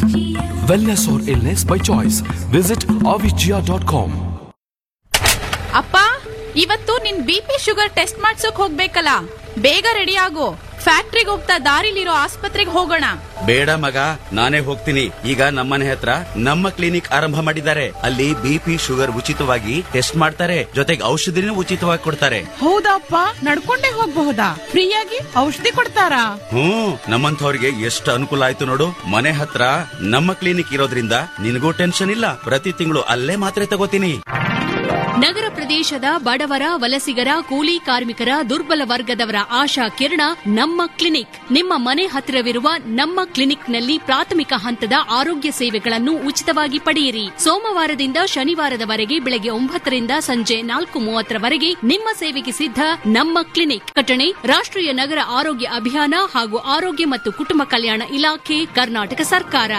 Wellness or illness by choice. Visit avicii.com. ಅಪ್ಪ ಇವತ್ತು ನಿನ್ ಬಿ ಪಿ ಶುಗರ್ ಟೆಸ್ಟ್ ಮಾಡ್ಸೋಕ್ ಹೋಗ್ಬೇಕಲ್ಲ ಬೇಗ ರೆಡಿ ಆಗು ಫ್ಯಾಕ್ಟ್ರಿಗೆ ಹೋಗ್ತಾ ದಾರಿಲಿರೋ ಆಸ್ಪತ್ರೆಗೆ ಹೋಗೋಣ ಬೇಡ ಮಗ ನಾನೇ ಹೋಗ್ತೀನಿ ಈಗ ನಮ್ಮನೆ ಹತ್ರ ನಮ್ಮ ಕ್ಲಿನಿಕ್ ಆರಂಭ ಮಾಡಿದ್ದಾರೆ ಅಲ್ಲಿ ಬಿಪಿ ಶುಗರ್ ಉಚಿತವಾಗಿ ಟೆಸ್ಟ್ ಮಾಡ್ತಾರೆ ಜೊತೆಗೆ ಔಷಧಿನೂ ಉಚಿತವಾಗಿ ಕೊಡ್ತಾರೆ ಹೌದಪ್ಪ ನಡ್ಕೊಂಡೇ ಹೋಗ್ಬಹುದಾ ಫ್ರೀಯಾಗಿ ಔಷಧಿ ಕೊಡ್ತಾರಾ ಹ್ಮ್ ನಮ್ಮಂಥವ್ರಿಗೆ ಎಷ್ಟು ಅನುಕೂಲ ಆಯ್ತು ನೋಡು ಮನೆ ಹತ್ರ ನಮ್ಮ ಕ್ಲಿನಿಕ್ ಇರೋದ್ರಿಂದ ನಿನಗೂ ಟೆನ್ಷನ್ ಇಲ್ಲ ಪ್ರತಿ ತಿಂಗಳು ಅಲ್ಲೇ ಮಾತ್ರೆ ತಗೋತೀನಿ ನಗರ ಪ್ರದೇಶದ ಬಡವರ ವಲಸಿಗರ ಕೂಲಿ ಕಾರ್ಮಿಕರ ದುರ್ಬಲ ವರ್ಗದವರ ಆಶಾ ಕಿರಣ ನಮ್ಮ ಕ್ಲಿನಿಕ್ ನಿಮ್ಮ ಮನೆ ಹತ್ತಿರವಿರುವ ನಮ್ಮ ಕ್ಲಿನಿಕ್ನಲ್ಲಿ ಪ್ರಾಥಮಿಕ ಹಂತದ ಆರೋಗ್ಯ ಸೇವೆಗಳನ್ನು ಉಚಿತವಾಗಿ ಪಡೆಯಿರಿ ಸೋಮವಾರದಿಂದ ಶನಿವಾರದವರೆಗೆ ಬೆಳಗ್ಗೆ ಒಂಬತ್ತರಿಂದ ಸಂಜೆ ನಾಲ್ಕು ಮೂವತ್ತರವರೆಗೆ ನಿಮ್ಮ ಸೇವೆಗೆ ಸಿದ್ಧ ನಮ್ಮ ಕ್ಲಿನಿಕ್ ಕಟಣೆ ರಾಷ್ಟ್ರೀಯ ನಗರ ಆರೋಗ್ಯ ಅಭಿಯಾನ ಹಾಗೂ ಆರೋಗ್ಯ ಮತ್ತು ಕುಟುಂಬ ಕಲ್ಯಾಣ ಇಲಾಖೆ ಕರ್ನಾಟಕ ಸರ್ಕಾರ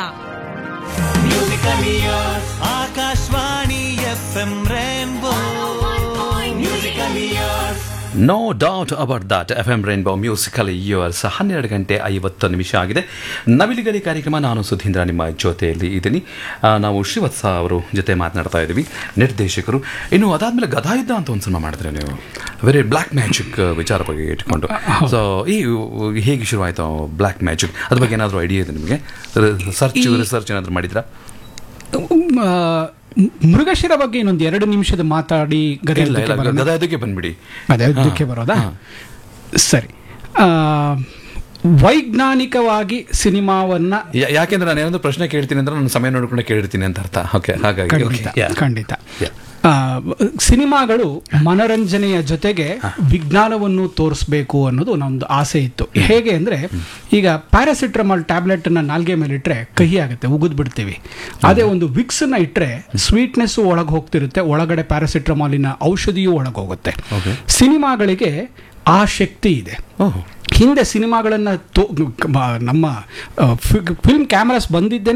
Akashvani F M rainbow musical years no doubt about that F M rainbow musical years ಹನ್ನೆರಡು ಗಂಟೆ ಐವತ್ತು ನಿಮಿಷ ಆಗಿದೆ ನವಿಲಿಗರಿ ಕಾರ್ಯಕ್ರಮ ನಾನು ಸುಧೀಂದ್ರ ನಿಮ್ಮ ಜೊತೆಯಲ್ಲಿ ಇದ್ದೀನಿ ಆ, ನಾವು ಶ್ರೀವತ್ಸ ಅವರು ಜೊತೆ ಮಾತನಾಡ್ತಾ ಇದ್ದೀವಿ ನಿರ್ದೇಶಕರು ಇನ್ನು ಅದಾದಮೇಲೆ ಗದಾಯುದ್ಧ ಅಂತ ಒಂದು ಸಿನಿಮಾ ಮಾಡಿದ್ರೆ ನೀವು ವೆರಿ ಬ್ಲ್ಯಾಕ್ ಮ್ಯಾಜಿಕ್ ವಿಚಾರ ಬಗ್ಗೆ ಇಟ್ಕೊಂಡು ಸೊ ಈ ಹೇಗೆ ಶುರುವಾಯಿತು ಬ್ಲ್ಯಾಕ್ ಮ್ಯಾಜಿಕ್ ಅದ್ರ ಬಗ್ಗೆ ಏನಾದರೂ ಐಡಿಯಾ ಇದೆ ನಿಮಗೆ ಸರ್ಚ್ ರಿಸರ್ಚ್ ಏನಾದರೂ ಮಾಡಿದ್ರಾ ಆ, ಮೃಗಶಿರ ಬಗ್ಗೆ ಇನ್ನೊಂದು ಎರಡು ನಿಮಿಷದ ಮಾತಾಡಿ ಇಲ್ಲ ಗದೆಯದ್ದಕ್ಕೆ ಇಲ್ಲ ಬರೋಣ. ಗದಾಯುದ್ಧಕ್ಕೆ ಬಂದ್ಬಿಡಿ ಅದೇ ಅದಕ್ಕೆ ಹಾ, ಬರೋದಾ ಹಾ. ಸರಿ ಆ, ವೈಜ್ಞಾನಿಕವಾಗಿ ಸಿನಿಮಾವನ್ನ ಯಾ- ಯಾಕೆಂದ್ರೆ ನಾನು ಏನಾದ್ರು ಪ್ರಶ್ನೆ ಕೇಳ್ತೀನಿ ಅಂದ್ರೆ ನಾನು ಸಮಯ ನೋಡ್ಕೊಂಡು ಕೇಳಿರ್ತೀನಿ ಅಂತ ಅರ್ಥ ಓಕೆ ಹಾಗಾಗಿ ಖಂಡಿತ okay, yeah. ಖಂಡಿತ Yeah. ಆ, ಸಿನಿಮಾಗಳು ಮನರಂಜನೆಯ ಜೊತೆಗೆ ವಿಜ್ಞಾನವನ್ನು ತೋರಿಸ್ಬೇಕು ಅನ್ನೋದು ನಮ್ದು ಆಸೆ ಇತ್ತು ಹೇಗೆ ಅಂದ್ರೆ ಈಗ ಪ್ಯಾರಾಸಿಟ್ರಮಾಲ್ ಟ್ಯಾಬ್ಲೆಟ್ ಅನ್ನ ನಾಲ್ಗೆ ಮೇಲೆ ಇಟ್ರೆ ಕಹಿ ಆಗುತ್ತೆ ಉಗಿದ್ ಬಿಡ್ತೀವಿ ಅದೇ ಒಂದು ವಿಕ್ಸ್ ನ ಇಟ್ರೆ ಸ್ವೀಟ್ನೆಸ್ ಒಳಗೆ ಹೋಗ್ತಿರುತ್ತೆ ಒಳಗಡೆ ಪ್ಯಾರಾಸಿಟ್ರಮಾಲಿನ ಔಷಧಿಯೂ ಒಳಗೆ ಹೋಗುತ್ತೆ Okay. ಸಿನಿಮಾಗಳಿಗೆ ಆ ಶಕ್ತಿ ಇದೆ ಓಹ್ ಹಿಂದೆ ಸಿನಿಮಾಗಳನ್ನ ತೋ ಮ- ನಮ್ಮ ಫಿಲ್ಮ್ ಕ್ಯಾಮರಾಸ್ ಬಂದಿದ್ದೇ